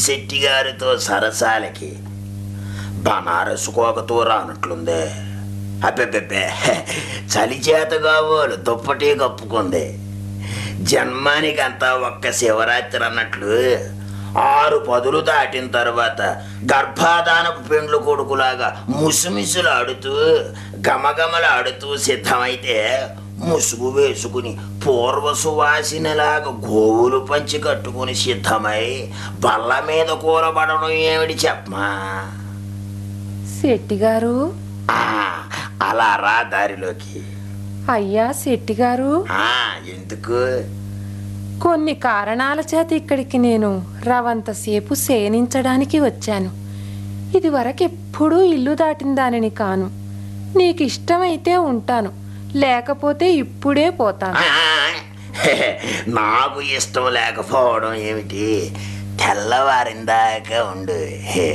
శెట్టిగారితో సరసాలకి బనారసు కోకతో రానట్లుందే అబ్బెబ్బెబ్బే చలి చేత కాబోలు దుప్పటి కప్పుకుంది జన్మానికంతా ఒక్క శివరాత్రి అన్నట్లు ఆరు పదులు దాటిన తర్వాత గర్భాధానపు పెండ్లు కొడుకులాగా ముసుమిసులాడుతూ గమగమలాడుతూ సిద్ధమైతే ముసుగు వేసుకుని పూర్వ సువాసినలాగా గోవులు పంచి కట్టుకుని సిద్ధమై బల్ల మీద కూరబడడం ఏమిటి చెప్పమా శెట్టిగారు ఆ, అలా రా దారిలోకి అయ్యా శెట్టిగారు ఆ, ఎందుకు కొన్ని కారణాల చేత ఇక్కడికి నేను రవంతసేపు శయనించడానికి వచ్చాను ఇది వరకెప్పుడూ ఇల్లు దాటిన దానిని కాను నీకు ఇష్టమైతే ఉంటాను లేకపోతే ఇప్పుడే పోతాను ఆ, నాకు ఇష్టం లేకపోవడం ఏమిటి తెల్లవారిందాకా ఉండు హే.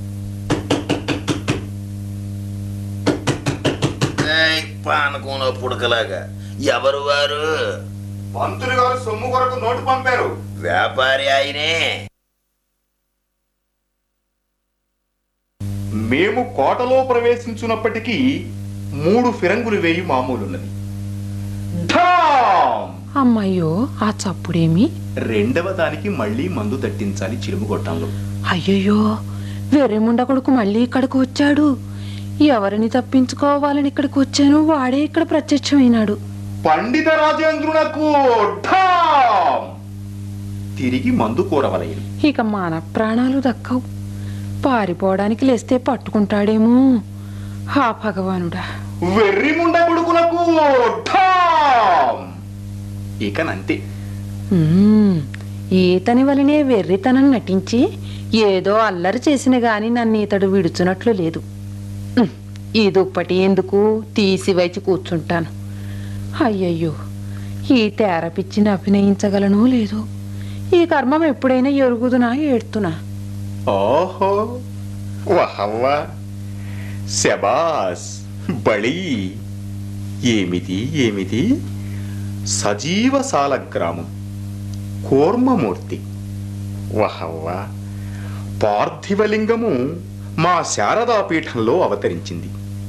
ఏయ్, పానకంలో పుడకలాగా ఎవరు వారు పంతులు గారు సొమ్ము కొరకు నోటు పంపారు వ్యాపారి ఆయనే మేము కోటలో ప్రవేశించున్నప్పటికీ మూడు ఫిరంగులు వేయి మామూలున్నది ఢామ్! అమ్మయ్యో ఆ చప్పుడేమి రెండవ దానికి మళ్ళీ మందు తట్టించాలి చిలుము గొట్టంలో అయ్యయ్యో వెర్రెముండ కొడుకు మళ్ళీ ఇక్కడికి వచ్చాడు ఎవరిని తప్పించుకోవాలని ఇక్కడికి వచ్చాను వాడే ఇక్కడ ప్రత్యక్షమైనాడు పండిత రాజేంద్రునకు ఢామ్! తిరిగి మందు కూరవలయను ఇక మన ప్రాణాలు దక్కవు పారిపోవడానికి లేస్తే పట్టుకుంటాడేమో హా భగవానుడా వెర్రి ముండ కొడుకునకు ఢామ్! ఇకనంతే మ్మ్. ఈతని వలనే వెర్రితనం నటించి ఏదో అల్లరి చేసిన గాని నన్ను ఇతడు విడుచున్నట్లు లేదు ఉమ్, ఈ దుప్పటి ఎందుకు తీసి వచ్చి కూర్చుంటాను అయ్యయ్యో ఈ తేర పిచ్చిని అభినయించగలనో లేదో ఈ కర్మం ఎప్పుడైనా ఎరుగుదునా ఏడుతున్నా ఓహో వహవ్వా శబాస్ బళి ఏమిది ఏమిది సజీవ సాలగ్రామం కూర్మమూర్తి వహవ్వా పార్థివలింగము మా శారదాపీఠంలో అవతరించింది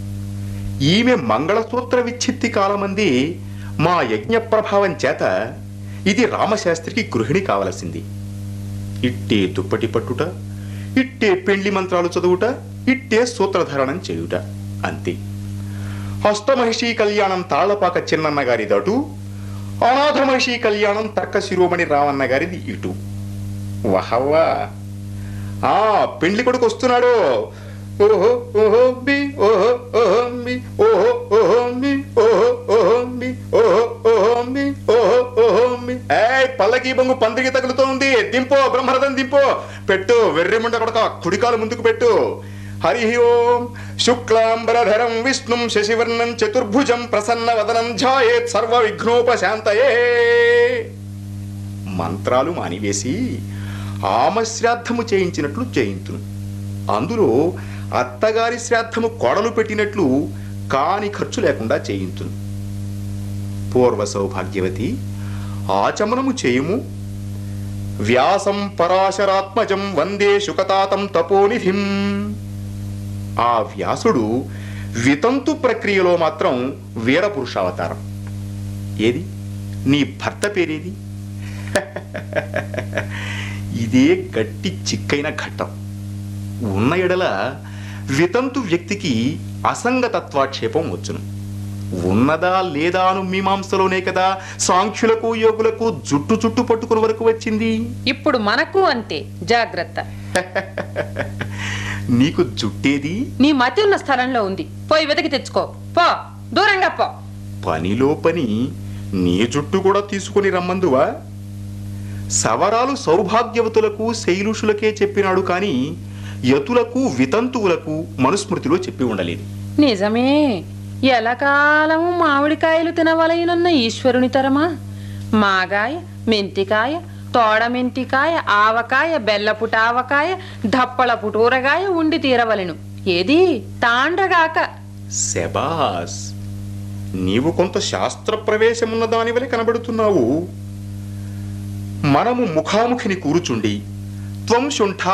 ఈమె మంగళసూత్ర విచ్ఛిత్తి కాలమంది మా యజ్ఞ ప్రభావం చేత ఇది రామశాస్త్రికి గృహిణి కావలసింది ఇట్టే దుప్పటి పట్టుట ఇట్టే పెండ్లి మంత్రాలు చదువుట ఇట్టే సూత్రధారణం చేయుట అంతే అష్టమహిషి కళ్యాణం తాళ్లపాక చిన్నన్న గారిది అటు అనాథ మహిషి కళ్యాణం తర్క శిరోమణి రామన్న గారిది ఇటు వహవ్వా ఆ పెండ్లి కొడుకు వస్తున్నాడు ఓహో ఓహో బి ఓహో ఓహో బి ఓహో ఓహో బి ఓహో ఓహో బి ఓహో ఓహో బి ఓహో ఓహో బి ఏయ్ పల్లకి బొంగు పందిరికి తగులుతోంది దింపో బ్రహ్మరథం దింపో పెట్టు వెర్రిముండ కొడక కుడికాలు ముందుకు పెట్టు హరి ఓం శుక్లాంబరధరం విష్ణుం శశివర్ణం చతుర్భుజం ప్రసన్న వదనం ఝాయేత్ సర్వ విఘ్నోపశాంతయే మంత్రాలు మానివేసి ఆమ శ్రాద్ధము చేయించినట్లు చేయించును అందులో అత్తగారి శ్రాద్ధము కొడలు పెట్టినట్లు కాని ఖర్చు లేకుండా చేయించును పూర్వ సౌభాగ్యవతి ఆచమనము చేయుము వ్యాసం పరాశరాత్మజం వందే శుకతాతం తపోనిధిం ఆ వ్యాసుడు వితంతు ప్రక్రియలో మాత్రం వీరపురుషావతారం ఏది నీ భర్త పేరేది ఇదే గట్టి చిక్కైన ఘట్టం ఉన్న ఎడల వితంతు వ్యక్తికి అసంగతత్వాక్షేపం వచ్చును ఉన్నదా లేదా అను మీమాంసలోనే కదా సాంఖ్యులకు యోగులకు జుట్టు చుట్టు పట్టుకుని వరకు వచ్చింది ఇప్పుడు మనకు అంతే జాగ్రత్త నీకు జుట్టేది నీ మతి ఉన్న స్థలంలో ఉంది పోయి వెతికి తెచ్చుకో పో దూరంగా పో పనిలో పని నీ జుట్టు కూడా తీసుకుని రమ్మందువా సవరాలు సౌభాగ్యవతులకు శైలుషులకే చెప్పినాడు కాని యతులకు వితంతువులకు మనుస్మృతిలో చెప్పి ఉండలేదు నిజమే ఎలకాలము మామిడికాయలు తినవలయనున్న ఈశ్వరుని తరమా మాగాయ మెంతికాయ తోడ మెంతికాయ ఆవకాయ బెల్లపుటావకాయ దప్పలపుటూరగాయ ఉండి తీరవలెను ఏది తాండ్రగాక శబాస్ నీవు కొంత శాస్త్ర ప్రవేశమున్న దానివలే కనబడుతున్నావు మనము ముఖాముఖిని కూర్చుండి త్వం శుంఠ